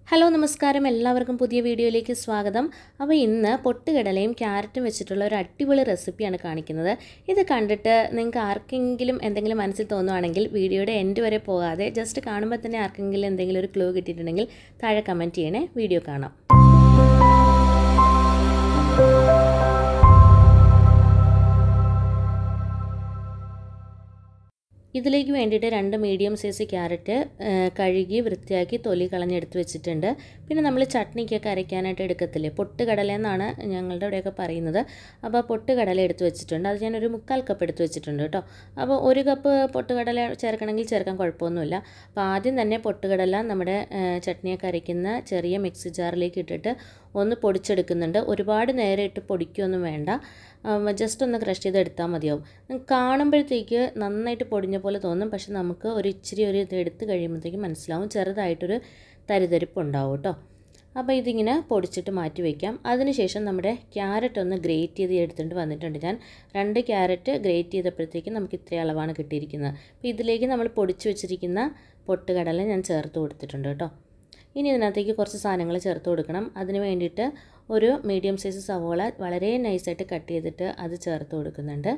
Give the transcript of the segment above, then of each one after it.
hello നമസ്കാരം എല്ലാവർക്കും പുതിയ വീഡിയോയിലേക്ക് സ്വാഗതം അപ്പോൾ ഇന്ന് പൊട്ടുകടലയും ക്യാരറ്റും വെച്ചിട്ടുള്ള ഒരു അടിപൊളി റെസിപ്പിയാണ് കാണിക്കുന്നത് ഇത് കണ്ടിട്ട് നിങ്ങൾക്ക് ആർക്കെങ്കിലും എന്തെങ്കിലും മനസ്സിൽ തോന്നുവാണെങ്കിൽ വീഡിയോയുടെ എൻഡ് വരെ പോകാതെ ജസ്റ്റ് കാണുമ്പോൾ തന്നെ ആർക്കെങ്കിലും എന്തെങ്കിലും ഒരു ക്ലൂ കിട്ടിയിട്ടുണ്ടെങ്കിൽ താഴെ കമൻറ്റ് ചെയ്യണേ വീഡിയോ കാണാം ഇതിലേക്ക് വേണ്ടിയിട്ട് രണ്ട് മീഡിയം സൈസ് ക്യാരറ്റ് കഴുകി വൃത്തിയാക്കി തൊലി കളഞ്ഞെടുത്ത് വെച്ചിട്ടുണ്ട് പിന്നെ നമ്മൾ ചട്നിക്കൊക്കെ അരയ്ക്കാനായിട്ട് എടുക്കത്തില്ലേ പൊട്ടുകടല എന്നാണ് ഞങ്ങളുടെ അവിടെയൊക്കെ പറയുന്നത് അപ്പോൾ പൊട്ടുകടല എടുത്ത് വെച്ചിട്ടുണ്ട് അത് ഞാനൊരു മുക്കാൽ കപ്പ് എടുത്ത് വെച്ചിട്ടുണ്ട് കേട്ടോ അപ്പോൾ ഒരു കപ്പ് പൊട്ടുകടല ചേർക്കണമെങ്കിൽ ചേർക്കാൻ കുഴപ്പമൊന്നുമില്ല അപ്പോൾ ആദ്യം തന്നെ പൊട്ടുകടല നമ്മുടെ ചട്നിയൊക്കെ അരയ്ക്കുന്ന ചെറിയ മിക്സി ജാറിലേക്ക് ഇട്ടിട്ട് ഒന്ന് പൊടിച്ചെടുക്കുന്നുണ്ട് ഒരുപാട് നേരം ഇട്ട് പൊടിക്കുകയൊന്നും വേണ്ട ജസ്റ്റ് ഒന്ന് ക്രഷ് ചെയ്ത് എടുത്താൽ മതിയാവും കാണുമ്പോഴത്തേക്ക് നന്നായിട്ട് പൊടിഞ്ഞ പോലെ തോന്നും പക്ഷെ നമുക്ക് ഒരു ഇച്ചിരി ഒരു ഇത് എടുത്ത് കഴിയുമ്പോഴത്തേക്ക് മനസ്സിലാവും ചെറുതായിട്ടൊരു തരിതരിപ്പ് ഉണ്ടാവും കേട്ടോ അപ്പോൾ ഇതിങ്ങനെ പൊടിച്ചിട്ട് മാറ്റി വയ്ക്കാം അതിനുശേഷം നമ്മുടെ ക്യാരറ്റ് ഒന്ന് ഗ്രേറ്റ് ചെയ്ത് എടുത്തുകൊണ്ട് വന്നിട്ടുണ്ട് ഞാൻ രണ്ട് ക്യാരറ്റ് ഗ്രേറ്റ് ചെയ്തപ്പോഴത്തേക്കും നമുക്ക് ഇത്രയും അളവാണ് കിട്ടിയിരിക്കുന്നത് അപ്പോൾ ഇതിലേക്ക് നമ്മൾ പൊടിച്ച് വെച്ചിരിക്കുന്ന പൊട്ടുകടല ഞാൻ ചേർത്ത് കൊടുത്തിട്ടുണ്ട് കേട്ടോ ഇനി ഇതിനകത്തേക്ക് കുറച്ച് സാധനങ്ങൾ ചേർത്ത് കൊടുക്കണം അതിന് വേണ്ടിയിട്ട് ഒരു മീഡിയം സൈസ് സവോള വളരെ നൈസായിട്ട് കട്ട് ചെയ്തിട്ട് അത് ചേർത്ത് കൊടുക്കുന്നുണ്ട്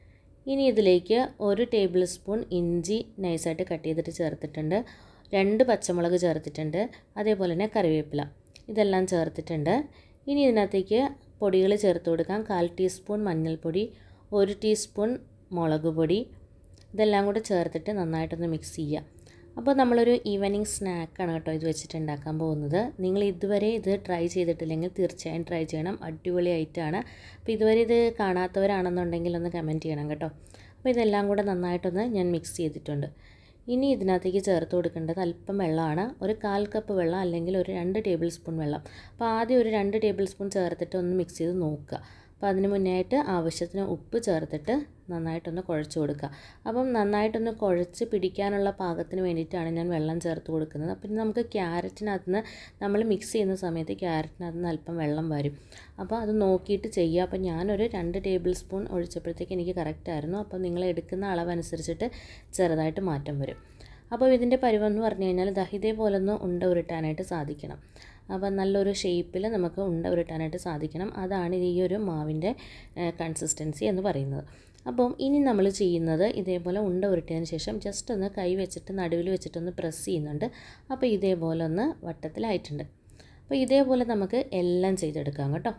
ഇനി ഇതിലേക്ക് ഒരു ടേബിൾ സ്പൂൺ ഇഞ്ചി നൈസായിട്ട് കട്ട് ചെയ്തിട്ട് ചേർത്തിട്ടുണ്ട് രണ്ട് പച്ചമുളക് ചേർത്തിട്ടുണ്ട് അതേപോലെ തന്നെ കറിവേപ്പില ഇതെല്ലാം ചേർത്തിട്ടുണ്ട് ഇനി ഇതിനകത്തേക്ക് പൊടികൾ ചേർത്ത് കൊടുക്കാം കാൽ ടീസ്പൂൺ മഞ്ഞൾപ്പൊടി ഒരു ടീസ്പൂൺ മുളക് പൊടി ഇതെല്ലാം കൂടെ ചേർത്തിട്ട് നന്നായിട്ടൊന്ന് മിക്സ് ചെയ്യുക അപ്പോൾ നമ്മളൊരു ഈവനിങ് സ്നാക്കാണ് കേട്ടോ ഇത് വെച്ചിട്ട് ഉണ്ടാക്കാൻ പോകുന്നത് നിങ്ങൾ ഇതുവരെ ഇത് ട്രൈ ചെയ്തിട്ടില്ലെങ്കിൽ തീർച്ചയായും ട്രൈ ചെയ്യണം അടിപൊളി ഐറ്റമാണ് അപ്പോൾ ഇതുവരെ ഇത് കാണാത്തവരാണെന്നുണ്ടെങ്കിൽ ഒന്ന് കമൻറ്റ് ചെയ്യണം കേട്ടോ അപ്പോൾ ഇതെല്ലാം കൂടെ നന്നായിട്ടൊന്ന് ഞാൻ മിക്സ് ചെയ്തിട്ടുണ്ട് ഇനി ഇതിനകത്തേക്ക് ചേർത്ത് കൊടുക്കേണ്ടത് അല്പം വെള്ളമാണ് ഒരു കാൽ കപ്പ് വെള്ളം അല്ലെങ്കിൽ ഒരു രണ്ട് ടേബിൾ സ്പൂൺ വെള്ളം അപ്പോൾ ആദ്യം ഒരു രണ്ട് ടേബിൾ സ്പൂൺ ചേർത്തിട്ട് ഒന്ന് മിക്സ് ചെയ്ത് നോക്കുക അപ്പോൾ അതിന് മുന്നായിട്ട് ആവശ്യത്തിന് ഉപ്പ് ചേർത്തിട്ട് നന്നായിട്ടൊന്ന് കുഴച്ച് കൊടുക്കുക അപ്പം നന്നായിട്ടൊന്ന് കുഴച്ച് പിടിക്കാനുള്ള പാകത്തിന് വേണ്ടിയിട്ടാണ് ഞാൻ വെള്ളം ചേർത്ത് കൊടുക്കുന്നത് അപ്പം നമുക്ക് ക്യാരറ്റിനകത്ത് നിന്ന് നമ്മൾ മിക്സ് ചെയ്യുന്ന സമയത്ത് ക്യാരറ്റിനകത്ത് നിന്ന് അല്പം വെള്ളം വരും അപ്പോൾ അത് നോക്കിയിട്ട് ചെയ്യുക അപ്പോൾ ഞാനൊരു രണ്ട് ടേബിൾ സ്പൂൺ ഒഴിച്ചപ്പോഴത്തേക്ക് എനിക്ക് കറക്റ്റായിരുന്നു അപ്പോൾ നിങ്ങൾ എടുക്കുന്ന അളവനുസരിച്ചിട്ട് ചെറുതായിട്ട് മാറ്റം വരും അപ്പോൾ ഇതിൻ്റെ പരുവെന്ന് പറഞ്ഞു കഴിഞ്ഞാൽ ദാ ഇതേപോലെ ഒന്ന് ഉണ്ട ഉരുട്ടാനായിട്ട് സാധിക്കണം അപ്പോൾ നല്ലൊരു ഷേപ്പിൽ നമുക്ക് ഉണ്ട ഉരുട്ടാനായിട്ട് സാധിക്കണം അതാണ് ഈ ഒരു മാവിൻ്റെ കൺസിസ്റ്റൻസി എന്ന് പറയുന്നത് അപ്പം ഇനി നമ്മൾ ചെയ്യുന്നത് ഇതേപോലെ ഉണ്ട ഉരുട്ടിയതിന് ശേഷം ജസ്റ്റ് ഒന്ന് കൈ വെച്ചിട്ട് നടുവിൽ വെച്ചിട്ടൊന്ന് പ്രസ് ചെയ്യുന്നുണ്ട് അപ്പോൾ ഇതേപോലെ ഒന്ന് വട്ടത്തിലായിട്ടുണ്ട് അപ്പോൾ ഇതേപോലെ നമുക്ക് എല്ലാം ചെയ്തെടുക്കാം കേട്ടോ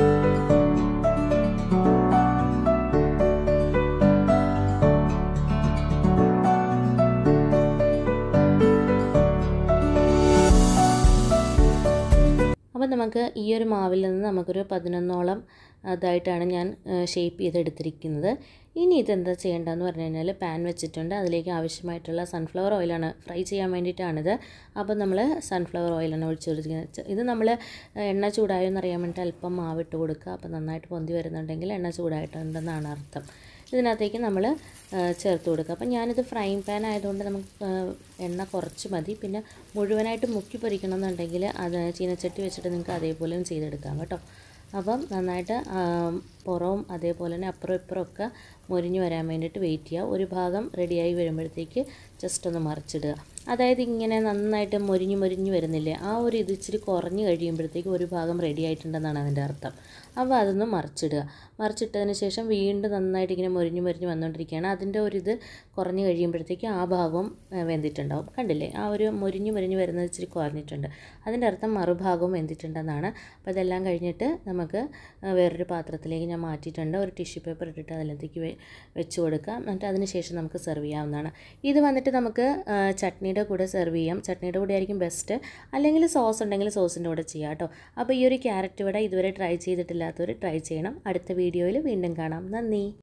അപ്പോൾ നമുക്ക് ഈ ഒരു മാവിൽ നിന്ന് നമുക്കൊരു പതിനൊന്നോളം അതായിട്ടാണ് ഞാൻ ഷേപ്പ് ചെയ്തെടുത്തിരിക്കുന്നത് ഇനി ഇതെന്താ ചെയ്യേണ്ടതെന്ന് പറഞ്ഞു കഴിഞ്ഞാൽ പാൻ വെച്ചിട്ടുണ്ട് അതിലേക്ക് ആവശ്യമായിട്ടുള്ള സൺഫ്ലവർ ഓയിലാണ് ഫ്രൈ ചെയ്യാൻ വേണ്ടിയിട്ടാണിത് അപ്പോൾ നമ്മൾ സൺഫ്ലവർ ഓയിലാണ് ഒഴിച്ചു കൊടുക്കുന്നത് ഇത് നമ്മൾ എണ്ണ ചൂടായെന്ന് അറിയാൻ വേണ്ടിയിട്ട് അല്പം മാവിട്ട് കൊടുക്കുക അപ്പോൾ നന്നായിട്ട് പൊന്തി വരുന്നുണ്ടെങ്കിൽ എണ്ണ ചൂടായിട്ടുണ്ടെന്നാണ് അർത്ഥം ഇതിനകത്തേക്ക് നമ്മൾ ചേർത്ത് കൊടുക്കുക അപ്പം ഞാനിത് ഫ്രൈങ് പാൻ ആയതുകൊണ്ട് നമുക്ക് എണ്ണ കുറച്ച് മതി പിന്നെ മുഴുവനായിട്ട് മുക്കി പൊരിക്കണം എന്നുണ്ടെങ്കിൽ അത് ചീനച്ചട്ടി വെച്ചിട്ട് നിങ്ങൾക്ക് അതേപോലെയും ചെയ്തെടുക്കാം കേട്ടോ അപ്പം നന്നായിട്ട് പുറവും അതേപോലെ തന്നെ അപ്പുറം ഇപ്പുറം ഒക്കെ മുരിഞ്ഞ് വരാൻ വേണ്ടിയിട്ട് വെയിറ്റ് ചെയ്യുക ഒരു ഭാഗം റെഡിയായി വരുമ്പോഴത്തേക്ക് ജസ്റ്റ് ഒന്ന് മറിച്ചിടുക അതായത് ഇങ്ങനെ നന്നായിട്ട് മൊരിഞ്ഞ് മൊരിഞ്ഞ് വരുന്നില്ലേ ആ ഒരു ഇത് ഇച്ചിരി കുറഞ്ഞ് കഴിയുമ്പോഴത്തേക്ക് ഒരു ഭാഗം റെഡി ആയിട്ടുണ്ടെന്നാണ് അതിൻ്റെ അർത്ഥം അപ്പോൾ അതൊന്ന് മറിച്ചിടുക മറിച്ചിട്ടതിന് ശേഷം വീണ്ടും നന്നായിട്ട് ഇങ്ങനെ മൊരിഞ്ഞ് മൊരിഞ്ഞ് വന്നുകൊണ്ടിരിക്കുകയാണ് അതിൻ്റെ ഒരു ഇത് കുറഞ്ഞ് കഴിയുമ്പോഴത്തേക്ക് ആ ഭാഗവും വെന്തിട്ടുണ്ടാവും കണ്ടില്ലേ ആ ഒരു മൊരിഞ്ഞ് മൊരിഞ്ഞ് വരുന്നത് ഇച്ചിരി കുറഞ്ഞിട്ടുണ്ട് അതിൻ്റെ അർത്ഥം മറുഭാഗവും വെന്തിട്ടുണ്ടെന്നാണ് അപ്പോൾ ഇതെല്ലാം കഴിഞ്ഞിട്ട് നമുക്ക് വേറൊരു പാത്രത്തിലേക്ക് ഞാൻ മാറ്റിയിട്ടുണ്ട് ഒരു ടിഷ്യൂ പേപ്പർ ഇട്ടിട്ട് അതിലേക്ക് വെച്ച് കൊടുക്കാം എന്നിട്ട് അതിന് ശേഷം നമുക്ക് സെർവ് ചെയ്യാവുന്നതാണ് ഇത് വന്നിട്ട് നമുക്ക് ചട്നിയുടെ കൂടെ സെർവ് ചെയ്യാം ചട്നിയുടെ കൂടെ ആയിരിക്കും ബെസ്റ്റ് അല്ലെങ്കിൽ സോസ് ഉണ്ടെങ്കിൽ സോസിൻ്റെ കൂടെ ചെയ്യാം കേട്ടോ അപ്പോൾ ഈ ഒരു ക്യാരറ്റ് വട ഇതുവരെ ട്രൈ ചെയ്തിട്ടില്ലാത്തവർ ട്രൈ ചെയ്യണം അടുത്ത വീഡിയോയിൽ വീണ്ടും കാണാം നന്ദി